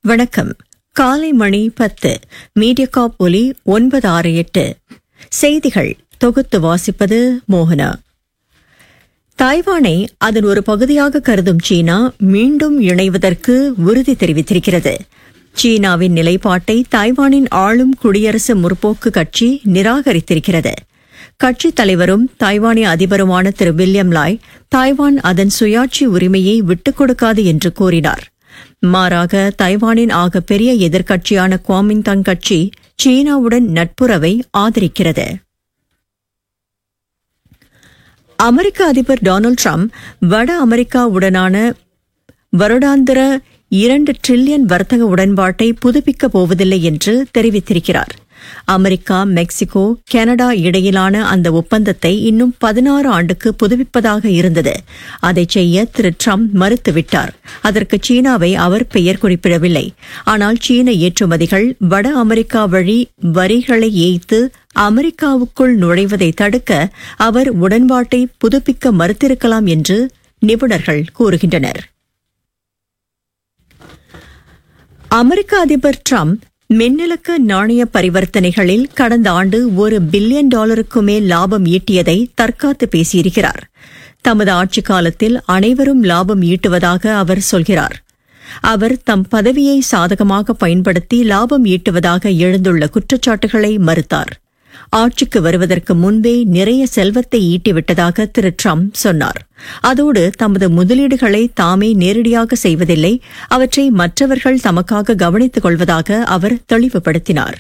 வணக்கம் காலை மணி பத்து மீடியகாப் ஒலி ஒன்பது ஆறு எட்டு செய்திகள் தொகுத்து வாசிப்பது மோகனா தாய்வானை அதன் ஒரு பகுதியாக கருதும் சீனா மீண்டும் இணைவதற்கு உறுதி தெரிவித்திருக்கிறது சீனாவின் நிலைப்பாட்டை தாய்வானின் ஆளும் குடியரசு முற்போக்கு கட்சி நிராகரித்திருக்கிறது கட்சித் தலைவரும் தாய்வானிய அதிபருமான திரு வில்லியம் லாய் தாய்வான் அதன் சுயாட்சி உரிமையை விட்டுக் கொடுக்காது என்று கூறினார் மாறாக தைவானின் ஆக பெரிய எதிர்க்கட்சியான குவாமின்தாங் கட்சி சீனாவுடன் நட்புறவை ஆதரிக்கிறது அமெரிக்க அதிபர் டொனால்டு டிரம்ப் வட அமெரிக்காவுடனான வருடாந்திர இரண்டு டிரில்லியன் வர்த்தக உடன்பாட்டை புதுப்பிக்கப் போவதில்லை என்று தெரிவித்திருக்கிறார் அமெரிக்கா மெக்சிகோ கனடா இடையிலான அந்த ஒப்பந்தத்தை இன்னும் பதினாறு ஆண்டுக்கு புதுப்பிப்பதாக இருந்தது அதை செய்ய திரு டிரம்ப் மறுத்துவிட்டார் அதற்கு சீனாவை அவர் பெயர் குறிப்பிடவில்லை ஆனால் சீன ஏற்றுமதிகள் வட அமெரிக்கா வழி வரிகளை ஏய்த்து அமெரிக்காவுக்குள் நுழைவதை தடுக்க அவர் உடன்பாட்டை புதுப்பிக்க மறுத்திருக்கலாம் என்று நிபுணர்கள் கூறுகின்றனர் அமெரிக்க அதிபர் டிரம்ப் மின்னலுக்க நாணய பரிவர்த்தனைகளில் கடந்த ஆண்டு ஒரு பில்லியன் டாலருக்கு மேல் லாபம் ஈட்டியதை தற்காத்து பேசியிருக்கிறார் தமது ஆட்சிக் காலத்தில் அனைவரும் லாபம் ஈட்டுவதாக அவர் சொல்கிறார் அவர் தம் பதவியை சாதகமாக பயன்படுத்தி லாபம் ஈட்டுவதாக எழுந்துள்ள குற்றச்சாட்டுகளை மறுத்தார் ஆட்சிக்கு வருவதற்கு முன்பே நிறைய செல்வத்தை ஈட்டிவிட்டதாக திரு டிரம்ப் சொன்னார் அதோடு தமது முதலீடுகளை தாமே நேரடியாக செய்வதில்லை அவற்றை மற்றவர்கள் தமக்காக கவனித்துக் கொள்வதாக அவர் தெளிவுபடுத்தினார்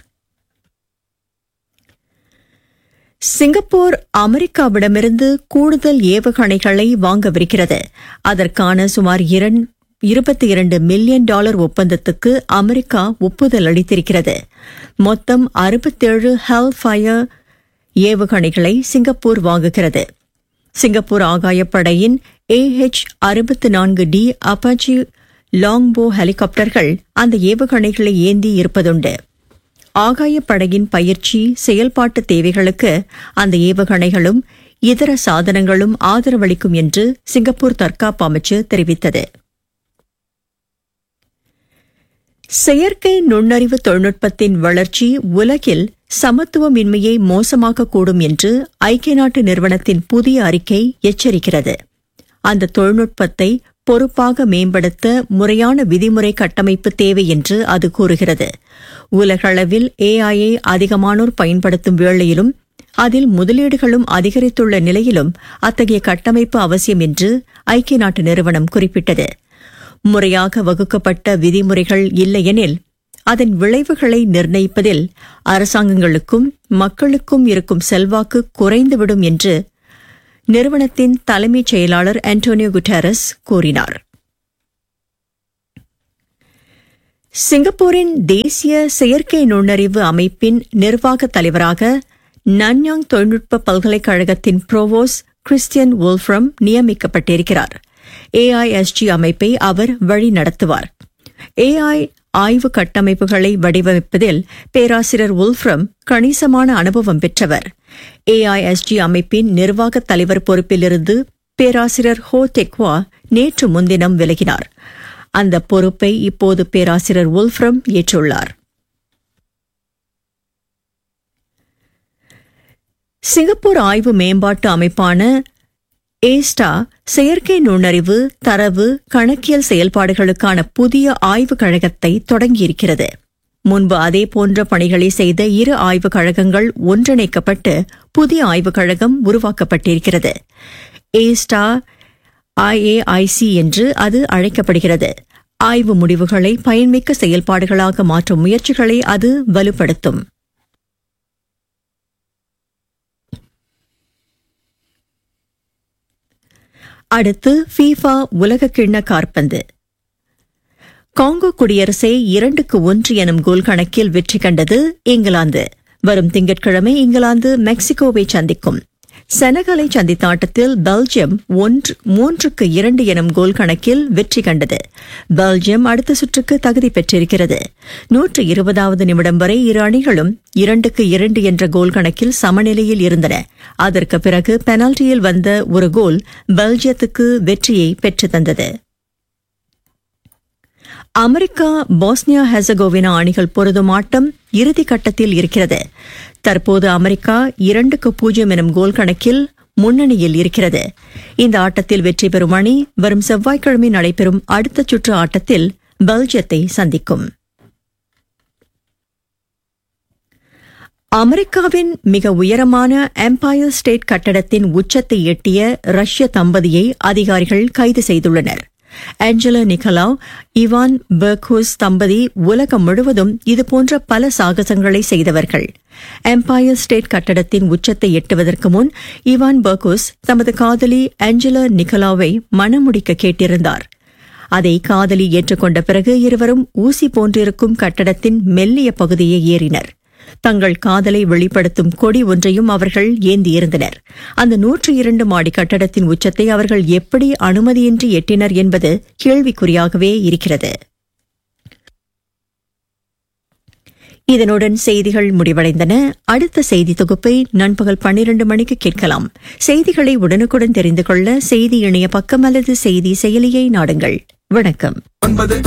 சிங்கப்பூர் அமெரிக்காவிடமிருந்து கூடுதல் ஏவுகணைகளை வாங்கவிருக்கிறது அதற்கான சுமார் இருபத்தி இரண்டு மில்லியன் டாலர் ஒப்பந்தத்துக்கு அமெரிக்கா ஒப்புதல் அளித்திருக்கிறது மொத்தம் அறுபத்தேழு ஹெல் ஃபயர் ஏவுகணைகளை சிங்கப்பூர் வாங்குகிறது சிங்கப்பூர் ஆகாயப்படையின் ஏஹெச் அறுபத்தி நான்கு டி அப்பாச்சி லாங்போ ஹெலிகாப்டர்கள் அந்த ஏவுகணைகளை ஏந்தி இருப்பதுண்டு ஆகாயப்படையின் பயிற்சி செயல்பாட்டு தேவைகளுக்கு அந்த ஏவுகணைகளும் இதர சாதனங்களும் ஆதரவளிக்கும் என்று சிங்கப்பூர் தற்காப்பு அமைச்சு தெரிவித்தது செயற்கை நுண்ணறிவு தொழில்நுட்பத்தின் வளர்ச்சி உலகில் சமத்துவமின்மையை மோசமாக்கக்கூடும் என்று ஐக்கிய நாட்டு நிறுவனத்தின் புதிய அறிக்கை எச்சரிக்கிறது அந்த தொழில்நுட்பத்தை பொறுப்பாக மேம்படுத்த முறையான விதிமுறை கட்டமைப்பு தேவை என்று அது கூறுகிறது உலகளவில் ஏஐயை அதிகமானோர் பயன்படுத்தும் வேளையிலும் அதில் முதலீடுகளும் அதிகரித்துள்ள நிலையிலும் அத்தகைய கட்டமைப்பு அவசியம் என்று ஐக்கிய நாட்டு நிறுவனம் குறிப்பிட்டது முறையாக வகுக்கப்பட்ட விதிமுறைகள் இல்லையெனில் அதன் விளைவுகளை நிர்ணயிப்பதில் அரசாங்கங்களுக்கும் மக்களுக்கும் இருக்கும் செல்வாக்கு குறைந்துவிடும் என்று நிறுவனத்தின் தலைமைச் செயலாளர் ஆண்டோனியோ குட்டரஸ் கூறினார் சிங்கப்பூரின் தேசிய செயற்கை நுண்ணறிவு அமைப்பின் நிர்வாக தலைவராக நன்யாங் தொழில்நுட்ப பல்கலைக்கழகத்தின் புரோவோஸ் கிறிஸ்டியன் வோல்ஃப்ரம் நியமிக்கப்பட்டிருக்கிறார் ஏஐஎஸ்ஜி அமைப்பை அவர் வழி நடத்துவார் ஏஐ ஆய்வு கட்டமைப்புகளை வடிவமைப்பதில் பேராசிரியர் உல்ஃப்ரம் கணிசமான அனுபவம் பெற்றவர் ஏஐஎஸ்ஜி அமைப்பின் நிர்வாக தலைவர் பொறுப்பிலிருந்து பேராசிரியர் ஹோ டெக்வா நேற்று முன்தினம் விலகினார் அந்த பொறுப்பை இப்போது பேராசிரியர் உல்ஃப்ரம் ஏற்றுள்ளார் சிங்கப்பூர் ஆய்வு மேம்பாட்டு அமைப்பான ஏஸ்டா செயற்கை நுண்ணறிவு தரவு கணக்கியல் செயல்பாடுகளுக்கான புதிய ஆய்வுக் கழகத்தை தொடங்கியிருக்கிறது முன்பு அதே போன்ற பணிகளை செய்த இரு ஆய்வுக் கழகங்கள் ஒன்றிணைக்கப்பட்டு புதிய ஆய்வுக் கழகம் உருவாக்கப்பட்டிருக்கிறது ஏஸ்டா ஐஏஐசி என்று அது அழைக்கப்படுகிறது ஆய்வு முடிவுகளை பயன்மிக்க செயல்பாடுகளாக மாற்றும் முயற்சிகளை அது வலுப்படுத்தும் அடுத்து ஃபீஃபா உலக கிண்ண கார்பந்து காங்கோ குடியரசை இரண்டுக்கு ஒன்று எனும் கோல் கணக்கில் வெற்றி கண்டது இங்கிலாந்து வரும் திங்கட்கிழமை இங்கிலாந்து மெக்சிகோவை சந்திக்கும் செனகலை சந்தித்த ஆட்டத்தில் பெல்ஜியம் ஒன்று மூன்றுக்கு இரண்டு எனும் கோல் கணக்கில் வெற்றி கண்டது பெல்ஜியம் அடுத்த சுற்றுக்கு தகுதி பெற்றிருக்கிறது நூற்று இருபதாவது நிமிடம் வரை இரு அணிகளும் இரண்டுக்கு இரண்டு என்ற கோல் கணக்கில் சமநிலையில் இருந்தன அதற்கு பிறகு பெனால்டியில் வந்த ஒரு கோல் பெல்ஜியத்துக்கு வெற்றியை பெற்று தந்தது அமெரிக்கா போஸ்னியா ஹெசகோவினா அணிகள் பொருதும் ஆட்டம் இறுதி கட்டத்தில் இருக்கிறது தற்போது அமெரிக்கா இரண்டுக்கு பூஜ்ஜியம் எனும் கோல் கணக்கில் முன்னணியில் இருக்கிறது இந்த ஆட்டத்தில் வெற்றி பெறும் அணி வரும் செவ்வாய்க்கிழமை நடைபெறும் அடுத்த சுற்று ஆட்டத்தில் பெல்ஜியத்தை சந்திக்கும் அமெரிக்காவின் மிக உயரமான எம்பயர் ஸ்டேட் கட்டடத்தின் உச்சத்தை எட்டிய ரஷ்ய தம்பதியை அதிகாரிகள் கைது செய்துள்ளனர் ஆஞ்சலா நிக்கலாவ் இவான் பெர்கூஸ் தம்பதி உலகம் முழுவதும் இதுபோன்ற பல சாகசங்களை செய்தவர்கள் எம்பயர் ஸ்டேட் கட்டடத்தின் உச்சத்தை எட்டுவதற்கு முன் இவான் பெர்கூஸ் தமது காதலி ஆஞ்சலா நிக்கலாவை மணமுடிக்க கேட்டிருந்தார் அதை காதலி ஏற்றுக்கொண்ட பிறகு இருவரும் ஊசி போன்றிருக்கும் கட்டடத்தின் மெல்லிய பகுதியை ஏறினர் தங்கள் காதலை வெளிப்படுத்தும் கொடி ஒன்றையும் அவர்கள் ஏந்தியிருந்தனர் அந்த நூற்று இரண்டு மாடி கட்டடத்தின் உச்சத்தை அவர்கள் எப்படி அனுமதியின்றி எட்டினர் என்பது கேள்விக்குறியாகவே இருக்கிறது இதனுடன் செய்திகள் முடிவடைந்தன அடுத்த செய்தி தொகுப்பை நண்பகல் பன்னிரண்டு மணிக்கு கேட்கலாம் செய்திகளை உடனுக்குடன் தெரிந்து கொள்ள செய்தி இணைய பக்கம் அல்லது செய்தி செயலியை நாடுங்கள் வணக்கம்